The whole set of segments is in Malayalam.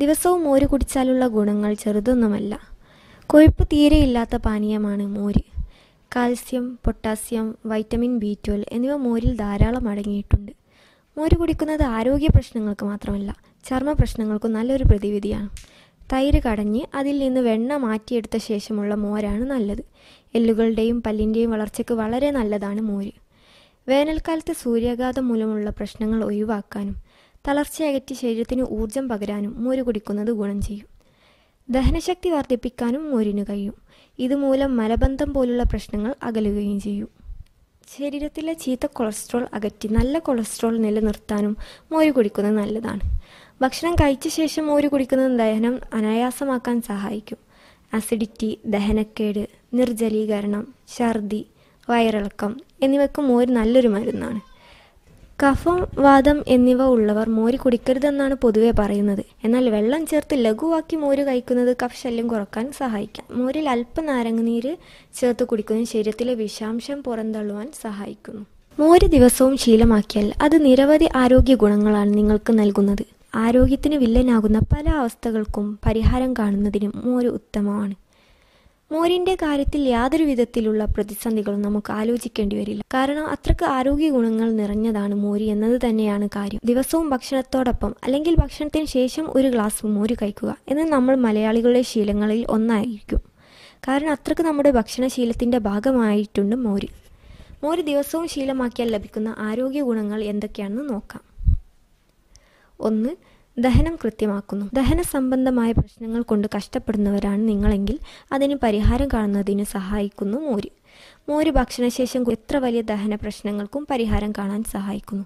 ദിവസവും മോര് കുടിച്ചാലുള്ള ഗുണങ്ങൾ ചെറുതൊന്നുമല്ല കൊഴുപ്പ് തീരെയില്ലാത്ത പാനീയമാണ് മോര് calcium potassium vitamin B twelve എന്നിവ മോരിൽ ധാരാളം അടങ്ങിയിട്ടുണ്ട് മോര് കുടിക്കുന്നത് ആരോഗ്യ പ്രശ്നങ്ങൾക്ക് മാത്രമല്ല ചർമ്മ പ്രശ്നങ്ങൾക്കും നല്ലൊരു പ്രതിവിധിയാണ് തൈര് കടഞ്ഞ് അതിൽ നിന്ന് വെണ്ണ മാറ്റിയെടുത്ത ശേഷമുള്ള മോരാണ് നല്ലത് എല്ലുകളുടെയും പല്ലിൻ്റെയും വളർച്ചയ്ക്ക് വളരെ നല്ലതാണ് മോര് വേനൽക്കാലത്ത് സൂര്യാഘാതം മൂലമുള്ള പ്രശ്നങ്ങൾ ഒഴിവാക്കാനും തളർച്ചയകറ്റി ശരീരത്തിന് ഊർജം പകരാനും മോര് കുടിക്കുന്നത് ഗുണം ചെയ്യും ദഹനശക്തി വർദ്ധിപ്പിക്കാനും മോരിന് കഴിയും ഇതുമൂലം മലബന്ധം പോലുള്ള പ്രശ്നങ്ങൾ അകലുകയും ചെയ്യും ശരീരത്തിലെ ചീത്ത കൊളസ്ട്രോൾ അകറ്റി നല്ല കൊളസ്ട്രോൾ നിലനിർത്താനും മോര് കുടിക്കുന്നത് നല്ലതാണ് ഭക്ഷണം കഴിച്ച ശേഷം മോര് കുടിക്കുന്നത് ദഹനം അനായാസമാക്കാൻ സഹായിക്കും അസിഡിറ്റി ദഹനക്കേട് നിർജ്ജലീകരണം ഛർദി വയറിളക്കം എന്നിവയ്ക്ക് മോര് നല്ലൊരു മരുന്നാണ് കഫം വാദം എന്നിവ ഉള്ളവർ മോര് കുടിക്കരുതെന്നാണ് പൊതുവെ പറയുന്നത് എന്നാൽ വെള്ളം ചേർത്ത് ലഘുവാക്കി മോര് കഴിക്കുന്നത് കഫശല്യം കുറക്കാൻ സഹായിക്കാം മോരിൽ അല്പം നാരങ്ങനീര് ചേർത്ത് കുടിക്കുന്നത് ശരീരത്തിലെ വിഷാംശം പുറന്തള്ളുവാൻ സഹായിക്കുന്നു മോര് ദിവസവും ശീലമാക്കിയാൽ അത് നിരവധി ആരോഗ്യ ഗുണങ്ങളാണ് നിങ്ങൾക്ക് നൽകുന്നത് ആരോഗ്യത്തിന് വില്ലനാകുന്ന പല അവസ്ഥകൾക്കും പരിഹാരം കാണുന്നതിനും മോര് ഉത്തമമാണ് മോരിന്റെ കാര്യത്തിൽ യാതൊരു വിധത്തിലുള്ള പ്രതിസന്ധികളും നമുക്ക് ആലോചിക്കേണ്ടി വരില്ല കാരണം അത്രക്ക് ആരോഗ്യ ഗുണങ്ങൾ നിറഞ്ഞതാണ് മോര് എന്നത് തന്നെയാണ് കാര്യം ദിവസവും ഭക്ഷണത്തോടൊപ്പം അല്ലെങ്കിൽ ഭക്ഷണത്തിന് ശേഷം ഒരു ഗ്ലാസ് മോര് കഴിക്കുക എന്ന് നമ്മൾ മലയാളികളുടെ ശീലങ്ങളിൽ ഒന്നായിരിക്കും കാരണം അത്രക്ക് നമ്മുടെ ഭക്ഷണശീലത്തിന്റെ ഭാഗമായിട്ടുണ്ട് മോര് മോര് ദിവസവും ശീലമാക്കിയാൽ ലഭിക്കുന്ന ആരോഗ്യ ഗുണങ്ങൾ എന്തൊക്കെയാണെന്ന് നോക്കാം ഒന്ന് ദഹനം കൃത്യമാക്കുന്നു ദഹന സംബന്ധമായ പ്രശ്നങ്ങൾ കൊണ്ട് കഷ്ടപ്പെടുന്നവരാണ് നിങ്ങളെങ്കിൽ അതിന് പരിഹാരം കാണുന്നതിന് സഹായിക്കുന്നു മോര് മോര് ഭക്ഷണശേഷം എത്ര വലിയ ദഹന പ്രശ്നങ്ങൾക്കും പരിഹാരം കാണാൻ സഹായിക്കുന്നു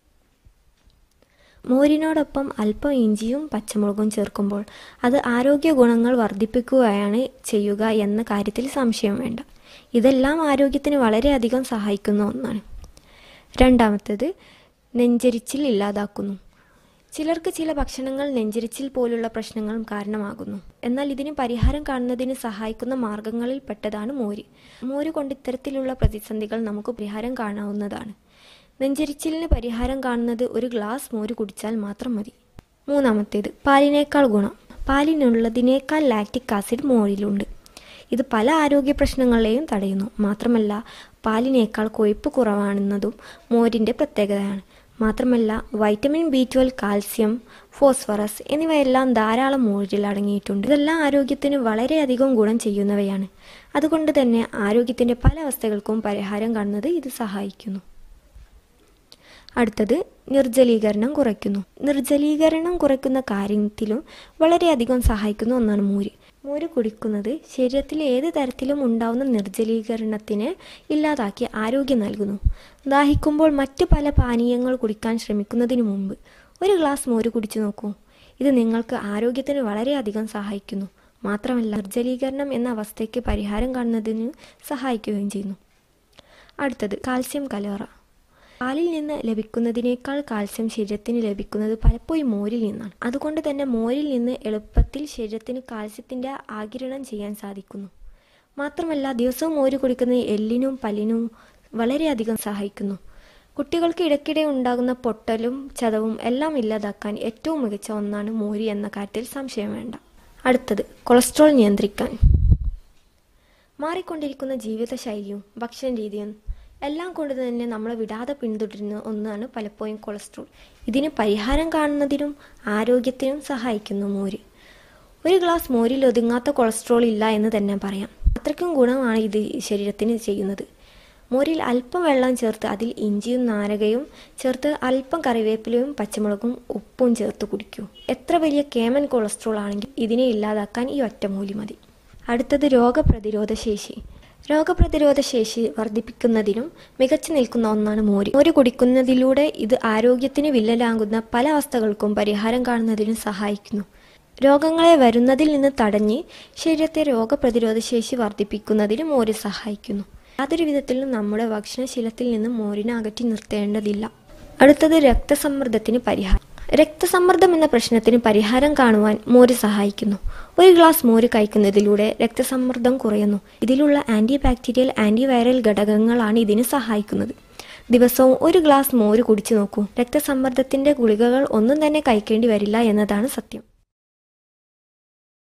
മോരിനോടൊപ്പം അല്പം ഇഞ്ചിയും പച്ചമുളകും ചേർക്കുമ്പോൾ അത് ആരോഗ്യ ഗുണങ്ങൾ വർദ്ധിപ്പിക്കുകയാണ് ചെയ്യുക എന്ന കാര്യത്തിൽ സംശയം വേണ്ട ഇതെല്ലാം ആരോഗ്യത്തിന് വളരെയധികം സഹായിക്കുന്ന ഒന്നാണ് രണ്ടാമത്തേത് നെഞ്ചരിച്ചിൽ ഇല്ലാതാക്കുന്നു ചിലർക്ക് ചില ഭക്ഷണങ്ങൾ നെഞ്ചരിച്ചിൽ പോലുള്ള പ്രശ്നങ്ങളും കാരണമാകുന്നു എന്നാൽ ഇതിന് പരിഹാരം കാണുന്നതിന് സഹായിക്കുന്ന മാർഗങ്ങളിൽ പെട്ടതാണ് മോര് മോര് കൊണ്ട് ഇത്തരത്തിലുള്ള പ്രതിസന്ധികൾ നമുക്ക് പരിഹാരം കാണാവുന്നതാണ് നെഞ്ചരിച്ചിലിന് പരിഹാരം കാണുന്നത് ഒരു ഗ്ലാസ് മോര് കുടിച്ചാൽ മാത്രം മതി മൂന്നാമത്തേത് പാലിനേക്കാൾ ഗുണം പാലിനുള്ളതിനേക്കാൾ ലാക്റ്റിക് ആസിഡ് മോരിലുണ്ട് ഇത് പല ആരോഗ്യ പ്രശ്നങ്ങളെയും തടയുന്നു മാത്രമല്ല പാലിനേക്കാൾ കൊഴുപ്പ് കുറവാണെന്നതും മോരിന്റെ പ്രത്യേകതയാണ് മാത്രമല്ല vitamin B twelve calcium phosphorus എന്നിവയെല്ലാം ധാരാളം മോരിൽ അടങ്ങിയിട്ടുണ്ട് ഇതെല്ലാം ആരോഗ്യത്തിന് വളരെയധികം ഗുണം ചെയ്യുന്നവയാണ് അതുകൊണ്ട് തന്നെ ആരോഗ്യത്തിന്റെ പല അവസ്ഥകൾക്കും പരിഹാരം കാണുന്നത് ഇത് സഹായിക്കുന്നു അടുത്തത് നിർജ്ജലീകരണം കുറയ്ക്കുന്നു നിർജ്ജലീകരണം കുറയ്ക്കുന്ന കാര്യത്തിലും വളരെയധികം സഹായിക്കുന്ന ഒന്നാണ് മോര് മോര് കുടിക്കുന്നത് ശരീരത്തിൽ ഏത് തരത്തിലും ഉണ്ടാവുന്ന നിർജ്ജലീകരണത്തിന് ഇല്ലാതാക്കി ആരോഗ്യം നൽകുന്നു ദാഹിക്കുമ്പോൾ മറ്റു പല പാനീയങ്ങൾ കുടിക്കാൻ ശ്രമിക്കുന്നതിന് മുമ്പ് ഒരു ഗ്ലാസ് മോര് കുടിച്ചു നോക്കൂ ഇത് നിങ്ങൾക്ക് ആരോഗ്യത്തിന് വളരെയധികം സഹായിക്കുന്നു മാത്രമല്ല നിർജ്ജലീകരണം എന്ന അവസ്ഥയ്ക്ക് പരിഹാരം കാണുന്നതിന് സഹായിക്കുകയും ചെയ്യുന്നു അടുത്തത് കാൽസ്യം കലറ പാലിൽ നിന്ന് ലഭിക്കുന്നതിനേക്കാൾ കാൽസ്യം ശരീരത്തിന് ലഭിക്കുന്നത് പലപ്പോഴും മോരിൽ നിന്നാണ് അതുകൊണ്ട് തന്നെ മോരിൽ നിന്ന് എളുപ്പത്തിൽ ശരീരത്തിന് കാൽസ്യത്തിന്റെ ആകിരണം ചെയ്യാൻ സാധിക്കുന്നു മാത്രമല്ല ദിവസവും മോര് കുടിക്കുന്നത് എല്ലിനും പല്ലിനും വളരെയധികം സഹായിക്കുന്നു കുട്ടികൾക്ക് ഇടയ്ക്കിടെ ഉണ്ടാകുന്ന പൊട്ടലും ചതവും എല്ലാം ഇല്ലാതാക്കാൻ ഏറ്റവും മികച്ച ഒന്നാണ് മോര് എന്ന കാര്യത്തിൽ സംശയം വേണ്ട അടുത്തത് കൊളസ്ട്രോൾ നിയന്ത്രിക്കാൻ മാറിക്കൊണ്ടിരിക്കുന്ന ജീവിതശൈലിയും ഭക്ഷണ രീതിയും എല്ലാം കൊണ്ട് തന്നെ നമ്മളെ വിടാതെ പിന്തുടരുന്ന ഒന്നാണ് പലപ്പോഴും കൊളസ്ട്രോൾ ഇതിന് പരിഹാരം കാണുന്നതിനും ആരോഗ്യത്തിനും സഹായിക്കുന്നു മോര് ഒരു ഗ്ലാസ് മോരിൽ ഒതുങ്ങാത്ത കൊളസ്ട്രോൾ ഇല്ല എന്ന് തന്നെ പറയാം അത്രയ്ക്കും ഗുണമാണ് ഇത് ശരീരത്തിന് ചെയ്യുന്നത് മോരിൽ അല്പം വെള്ളം ചേർത്ത് അതിൽ ഇഞ്ചിയും നാരകയും ചേർത്ത് അല്പം കറിവേപ്പിലയും പച്ചമുളകും ഉപ്പും ചേർത്ത് കുടിക്കൂ എത്ര വലിയ കേമൻ കൊളസ്ട്രോൾ ആണെങ്കിൽ ഇതിനെ ഇല്ലാതാക്കാൻ ഈ ഒറ്റമൂലി മതി അടുത്തത് രോഗപ്രതിരോധ ശേഷി രോഗപ്രതിരോധ ശേഷി വർദ്ധിപ്പിക്കുന്നതിനും മികച്ചു നിൽക്കുന്ന ഒന്നാണ് മോര് മോര് കുടിക്കുന്നതിലൂടെ ഇത് ആരോഗ്യത്തിന് വില്ലലാകുന്ന പല അവസ്ഥകൾക്കും പരിഹാരം കാണുന്നതിനും സഹായിക്കുന്നു രോഗങ്ങളെ വരുന്നതിൽ നിന്ന് തടഞ്ഞ് ശരീരത്തെ രോഗപ്രതിരോധ ശേഷി വർദ്ധിപ്പിക്കുന്നതിന് മോര് സഹായിക്കുന്നു യാതൊരു വിധത്തിലും നമ്മുടെ ഭക്ഷണശീലത്തിൽ നിന്ന് മോരിനെ അകറ്റി നിർത്തേണ്ടതില്ല അടുത്തത് രക്തസമ്മർദ്ദത്തിന് പരിഹാരം രക്തസമ്മർദ്ദം എന്ന പ്രശ്നത്തിന് പരിഹാരം കാണുവാൻ മോര് സഹായിക്കുന്നു ഒരു ഗ്ലാസ് മോര് കഴിക്കുന്നതിലൂടെ രക്തസമ്മർദ്ദം കുറയുന്നു ഇതിലുള്ള ആന്റി ബാക്ടീരിയൽ ആന്റി വൈറൽ ഘടകങ്ങളാണ് ഇതിന് സഹായിക്കുന്നത് ദിവസവും ഒരു ഗ്ലാസ് മോര് കുടിച്ചു നോക്കൂ രക്തസമ്മർദ്ദത്തിന്റെ ഗുളികകൾ ഒന്നും തന്നെ കഴിക്കേണ്ടി വരില്ല എന്നതാണ് സത്യം